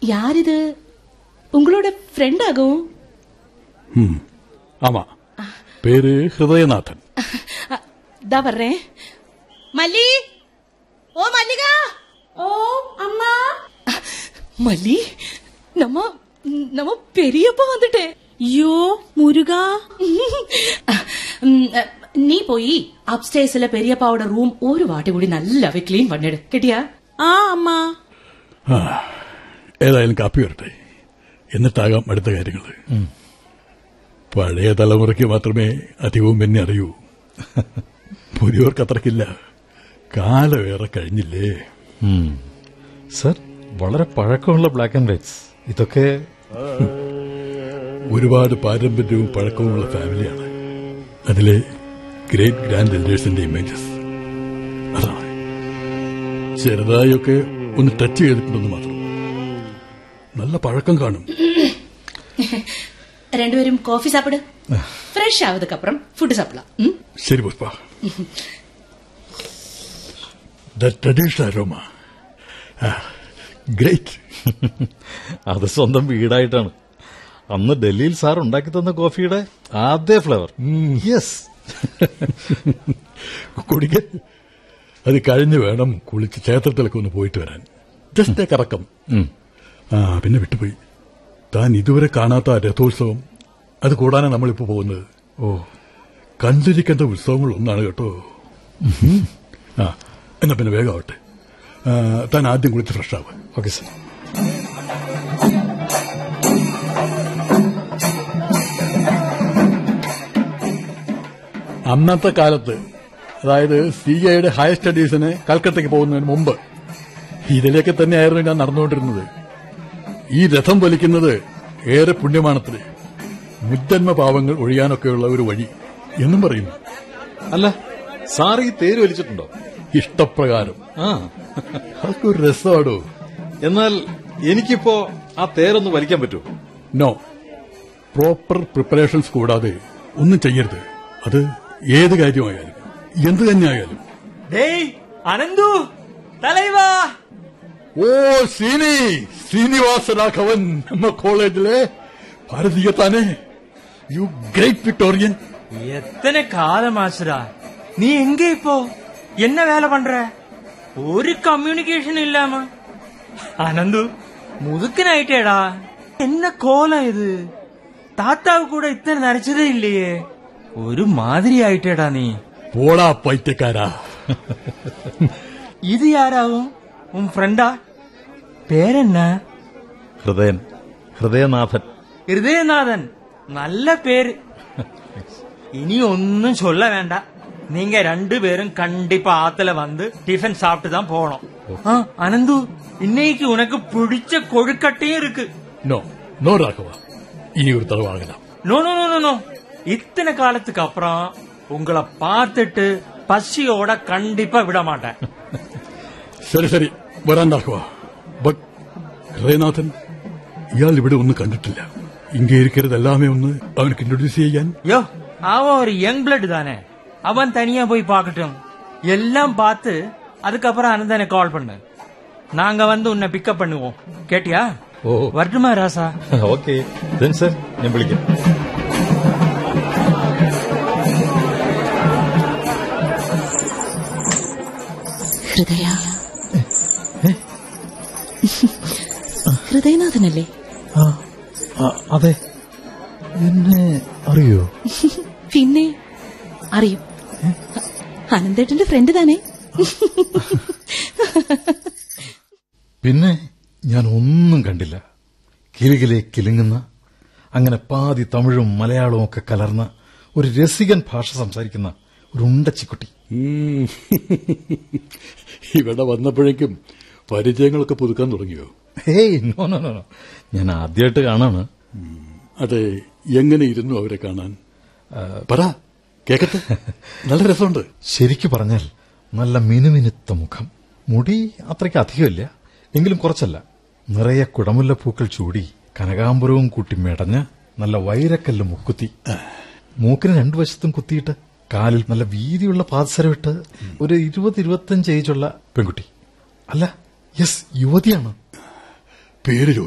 யார் இது உங்களோட ஃப்ரெண்ட் ஆகும் ம் ஆமா பேரு ஹிருதயநாதன் தா வர்றேன் மல்லி ஓ மல்லிகா ஓ அம்மா மல்லி நம்ம நம்ம பெரியப்பா வந்துட்டேன் ஐயோ முருகா ഉം, നീ പോയി അപ്സ്റ്റേഴ്സിലെ പെരിയപ്പാവുടെ റൂം ഒരു വാട്ടി കൂടി നല്ലവ ക്ലീൻ പണിട് കേട്ടിയാ ആ അമ്മ ആ ഏതായാലും കാപ്പി വരട്ടെ എന്നിട്ടാകാം അടുത്ത കാര്യങ്ങൾ പഴയ തലമുറയ്ക്ക് മാത്രമേ അധികവും എന്നെ അറിയൂ പുതിയവർക്ക് അത്രക്കില്ല കാലമേറെ കഴിഞ്ഞില്ലേ സർ വളരെ പഴക്കമുള്ള ബ്ലാക്ക് ആൻഡ് വൈറ്റ്സ് ഇതൊക്കെ ഒരുപാട് പാരമ്പര്യവും പഴക്കവുമുള്ള ഫാമിലിയാണ് അതിലെ ഗ്രേറ്റ് ഗ്രാൻഡ് എൽഡേഴ്സിന്റെ ഇമേജസ് അതാണ് ചെറുതായൊക്കെ ഒന്ന് ടച്ച് ചെയ്തിട്ടുണ്ടെന്ന് മാത്രം നല്ല പഴക്കം കാണും രണ്ടുപേരും കോഫി സാപ്പിട് ഫ്രഷ് ആവതുക്ക് അപ്പുറം ഫുഡ് സാപ്പിടാം ഉം? ശരി Pushpa the traditional aroma great അത് സ്വന്തം വീടായിട്ടാണ് അന്ന് ഡൽഹിയിൽ സാർ ഉണ്ടാക്കി തന്ന കോഫിയുടെ ആദ്യ ഫ്ലേവർ യെസ് കുടിക്ക അത് കഴിഞ്ഞ് വേണം കുളിച്ച് ക്ഷേത്രത്തിലൊക്കെ ഒന്ന് പോയിട്ട് വരാൻ ജസ്റ്റ് കറക്കം ആ പിന്നെ വിട്ടുപോയി താൻ ഇതുവരെ കാണാത്ത ആ രഥോത്സവം അത് കൂടാനാണ് നമ്മളിപ്പോ പോകുന്നത് ഓ കണ്ടിരിക്കേണ്ട ഉത്സവങ്ങൾ ഒന്നാണ് കേട്ടോ ആ എന്നാ പിന്നെ വേഗമാവട്ടെ ആ, താൻ ആദ്യം കുളിച്ച് ഫ്രഷ് ആവുക ഓക്കെ സർ അന്നത്തെ കാലത്ത് അതായത് സി ഐയുടെ ഹയർ സ്റ്റഡീസിന് കൽക്കട്ടയ്ക്ക് പോകുന്നതിന് മുമ്പ് ഇതിലേക്ക് തന്നെയായിരുന്നു ഞാൻ നടന്നുകൊണ്ടിരുന്നത് ഈ രഥം വലിക്കുന്നത് ഏറെ പുണ്യമാണത്രേ മുജ്ജന്മ പാവങ്ങൾ ഒഴിയാനൊക്കെയുള്ള ഒരു വഴി എന്നും പറയുന്നു അല്ല സാർ ഈ തേര് വലിച്ചിട്ടുണ്ടോ ഇഷ്ടപ്രകാരം ആ അതൊക്കെ ഒരു രസമാടോ എന്നാൽ എനിക്കിപ്പോ ആ തേരൊന്ന് വലിക്കാൻ പറ്റുമോ നോ പ്രോപ്പർ പ്രിപ്പറേഷൻസ് കൂടാതെ ഒന്നും ചെയ്യരുത് അത് ഏത് കാര്യമായാലും എന്ത് തന്നെയായാലും டேய் அனந்து தலைவா ഓ ശ്രീനി ശ്രീനിവാസ രാഘവൻ നമ്മ കോളേജിലെ ഭാരതീയ താനെ യു ഗ്രേറ്റ് വിക്ടോറിയൻ எத்தனை காலம் ஆச்சுடா நீ எங்க இப்போ என்ன வேலை பண்ற ஒரு கம்யூனிகேஷன் இல்லாம அனந்து முதுக்கனாயிட்டேடா என்ன கோலம் இது தாத்தாவு கூட இத்தனை நரைச்சதே இல்லையே ஒரு மாதிரி ஆயிட்டேடா நீ പോടാ പൈറ്റക്കാരാ இது யாராகும் உன் ஃப்ரெண்டா பேர் என்ன ഹൃദയൻ ഹൃദയനാഥൻ ஹிருதயநாதன் நல்ல பேரு இனி ஒன்னும் சொல்ல வேண்டாம் நீங்க ரெண்டு பேரும் கண்டிப்பா ஆத்துல வந்து டிஃபன் சாப்பிட்டு தான் போகணும் ஆ, அனந்து இன்னைக்கு உனக்கு பிடிச்ச கொழுக்கட்டையும் இருக்கு നോ നോ രാഘവ ഇനി ഒരു തടവാകലാം no no no no, no இத்தனை காலத்துக்கு அப்புறம் உங்களை பார்த்துட்டு பசியோட கண்டிப்பா விட மாட்டேன் ശരി ശരി വരാൻ രാഘവ ബട്ട് ഹൃദയനാഥൻ ഇയാൾ ഇവിടെ ഒന്നും കണ്ടിട്ടില്ല ഇங்கே இருக்கிறது எல்லாமே ഒന്ന് അവനക്ക് ഇൻട്രൊഡ്യൂസ് ചെയ്യാൻ யோ அவன் ஒரு யங் பிளட் தானே அவன் தனியா போய் பார்க்கட்டும் எல்லாம் பார்த்து அதுக்கப்புறம் அனந்தனை கால் பண்ணு நாங்க வந்து உன்னை பிக்கப் பண்ணுவோம் கேட்டியா ஓ. வரட்டுமா ராசா ഓക്കെ ദെൻ സർ ഞാൻ വിളിക്കാം ഹൃദയ ഹൃദയനാഥനല്ലേ അതെ എന്നെ അറിയോ പിന്നെ അറിയും അനന്തേട്ടന്റെ ഫ്രണ്ട് താനേ പിന്നെ ഞാൻ ഒന്നും കണ്ടില്ല കിലുകിലെ കിലുങ്ങുന്ന അങ്ങനെ പാതി തമിഴും മലയാളവും ഒക്കെ കലർന്ന ഒരു രസികൻ ഭാഷ സംസാരിക്കുന്ന ഒരു ഉണ്ടച്ചിക്കുട്ടി ഉം. ഇവിടെ വന്നപ്പോഴേക്കും പരിചയങ്ങളൊക്കെ പുതുക്കാൻ തുടങ്ങിയോ hey no no no no. ഞാൻ ആദ്യമായിട്ട് കാണാണ് അതെ എങ്ങനെ ഇരുന്നു അവരെ കാണാൻ പറ കേക്കട്ടെ നല്ല രസമുണ്ട് ശരിക്കു പറഞ്ഞാൽ നല്ല മിനുമിനുത്ത മുഖം മുടി അത്രയ്ക്ക് അധികമില്ല എങ്കിലും കുറച്ചല്ല നിറയെ കുടമുല്ലപ്പൂക്കൾ ചൂടി കനകാംബരവും കൂട്ടി മെടഞ്ഞ് നല്ല വൈരക്കല്ല് മുക്കുത്തി മൂക്കിന് രണ്ടു വശത്തും കുത്തിയിട്ട് കാലിൽ നല്ല വീതിയുള്ള പാദസരമിട്ട് ഒരു ഇരുപത് ഇരുപത്തിയഞ്ച് ഏജുള്ള പെൺകുട്ടി അല്ല യെസ് യുവതിയാണ് പേര്